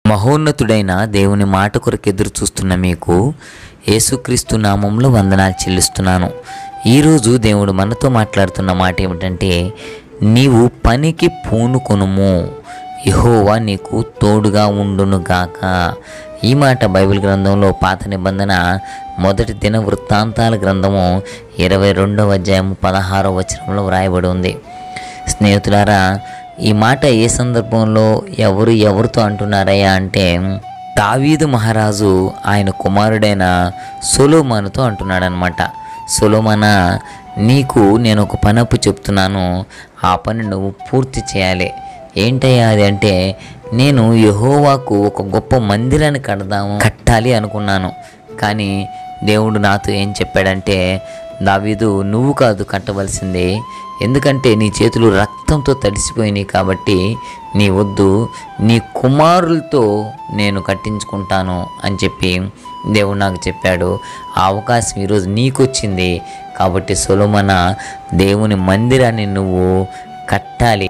మహోన్నతుడైన దేవుని మాట కొరకు ఎదురు చూస్తున్న మీకు యేసుక్రీస్తు నామంలో వందనాలు చెల్లిస్తున్నాను ఈరోజు దేవుడు మనతో మాట్లాడుతున్న మాట ఏమిటంటే నీవు పనికి పూనుకొనుము యెహోవా నీకు తోడుగా ఉండునుగాక ఈ మాట బైబిల్ గ్రంథంలో పాత నిబంధన మొదటి దిన వృత్తాంతాల గ్రంథము ఇరవై రెండవ అధ్యాయం పదహారవ వచనంలో వ్రాయబడి ఉంది స్నేహితులారా ఈ మాట ఏ సందర్భంలో ఎవరు ఎవరితో అంటున్నారయ్యా అంటే దావీదు మహారాజు ఆయన కుమారుడైన సొలోమానుతో అంటున్నాడనమాట సొలోమన నీకు నేను ఒక పనప్పు చెప్తున్నాను ఆ పని నువ్వు పూర్తి చేయాలి ఏంటయ్యా అది అంటే నేను యహోవాకు ఒక గొప్ప మందిరాన్ని కడదాము కట్టాలి అనుకున్నాను కానీ దేవుడు నాతో ఏం చెప్పాడంటే దావీదు నువ్వు కాదు కట్టవలసింది ఎందుకంటే నీ చేతులు రక్తంతో తడిసిపోయినాయి కాబట్టి నీ వద్దు నీ కుమారులతో నేను కట్టించుకుంటాను అని చెప్పి దేవుడు నాకు చెప్పాడు ఆ అవకాశం ఈరోజు నీకు వచ్చింది కాబట్టి సొలమన దేవుని మందిరాన్ని నువ్వు కట్టాలి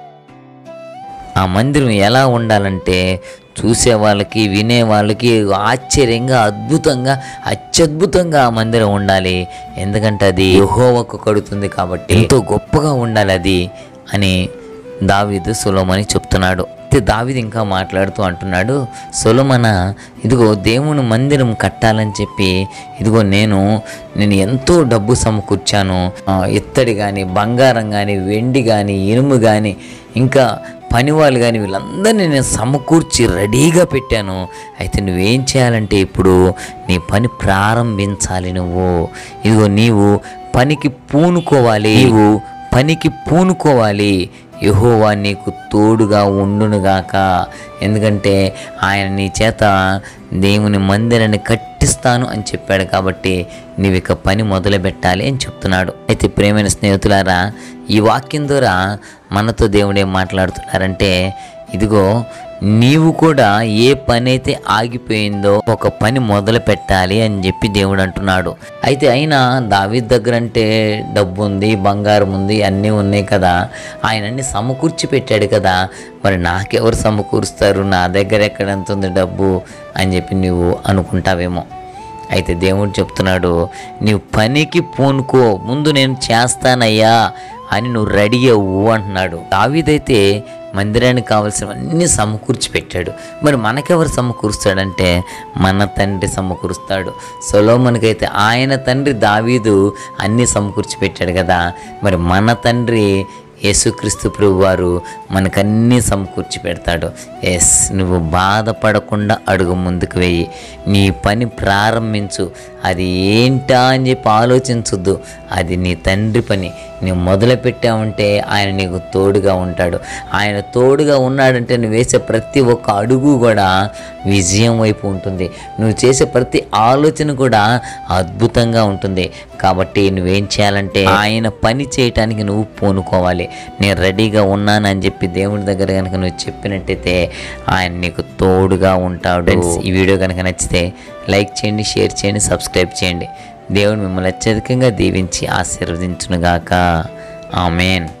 ఆ మందిరం ఎలా ఉండాలంటే చూసే వాళ్ళకి వినే వాళ్ళకి ఆశ్చర్యంగా అద్భుతంగా అత్యద్భుతంగా ఆ మందిరం ఉండాలి ఎందుకంటే అది యెహోవాకు కడుతుంది కాబట్టి ఎంతో గొప్పగా ఉండాలి అది అని దావీదు సులోమని చెప్తున్నాడు అయితే దావీదు ఇంకా మాట్లాడుతూ అంటున్నాడు సొలమన ఇదిగో దేవుని మందిరం కట్టాలని చెప్పి ఇదిగో నేను నేను ఎంతో డబ్బు సమకూర్చాను ఆ, ఇత్తడి కానీ బంగారం కానీ వెండి కానీ ఇనుము కానీ ఇంకా పనివాళ్ళు కానీ వీళ్ళందరినీ నేను సమకూర్చి రెడీగా పెట్టాను అయితే నువ్వేం చేయాలంటే ఇప్పుడు నీ పని ప్రారంభించాలి నువ్వు ఇదిగో నీవు పనికి పూనుకోవాలి నీవు పనికి పూనుకోవాలి యెహోవా నీకు తోడుగా ఉండునుగాక ఎందుకంటే ఆయన నీ చేత దేవుని మందిరాన్ని కట్టిస్తాను అని చెప్పాడు కాబట్టి నీవు ఇక పని మొదలు పెట్టాలి అని చెప్తున్నాడు అయితే ప్రేమైన స్నేహితులారా ఈ వాక్యం ద్వారా మనతో దేవుడు ఏం మాట్లాడుతున్నారంటే ఇదిగో నీవు కూడా ఏ పని అయితే ఆగిపోయిందో ఒక పని మొదలు పెట్టాలి అని చెప్పి దేవుడు అంటున్నాడు అయితే అయినా దావీ దగ్గర అంటే డబ్బు ఉంది బంగారం ఉంది అన్నీ ఉన్నాయి కదా ఆయన అన్ని సమకూర్చి పెట్టాడు కదా మరి నాకెవరు సమకూరుస్తారు నా దగ్గర ఎక్కడ ఎంత ఉంది డబ్బు అని చెప్పి నువ్వు అనుకుంటావేమో అయితే దేవుడు చెప్తున్నాడు నీవు పనికి పూనుకో ముందు నేను చేస్తానయ్యా అని నువ్వు రెడీ అవ్వు అంటున్నాడు దావీదైతే మందిరానికి కావలసినవన్నీ సమకూర్చి పెట్టాడు మరి మనకెవరు సమకూరుస్తాడంటే మన తండ్రి సమకూరుస్తాడు సొలోమన్కైతే ఆయన తండ్రి దావీదు అన్నీ సమకూర్చి పెట్టాడు కదా మరి మన తండ్రి యేసుక్రీస్తు ప్రభు వారు మనకన్నీ సమకూర్చి పెడతాడు ఎస్ నువ్వు బాధపడకుండా అడుగు ముందుకు వెయ్యి నీ పని ప్రారంభించు అది ఏంటా అని చెప్పి ఆలోచించొద్దు అది నీ తండ్రి పని నువ్వు మొదలు పెట్టావంటే ఆయన నీకు తోడుగా ఉంటాడు ఆయన తోడుగా ఉన్నాడంటే నువ్వు వేసే ప్రతి ఒక్క అడుగు కూడా విజయం వైపు ఉంటుంది నువ్వు చేసే ప్రతి ఆలోచన కూడా అద్భుతంగా ఉంటుంది కాబట్టి నువ్వేం చేయాలంటే ఆయన పని చేయటానికి నువ్వు పూనుకోవాలి నేను రెడీగా ఉన్నానని చెప్పి దేవుడి దగ్గర కనుక నువ్వు చెప్పినట్టయితే ఆయన నీకు తోడుగా ఉంటాడు Friends, ఈ వీడియో కనుక నచ్చితే లైక్ చేయండి షేర్ చేయండి సబ్స్క్రైబ్ చేయండి దేవుడు మిమ్మల్ని అత్యధికంగా దీవించి ఆశీర్వదించునుగాక ఆమెన్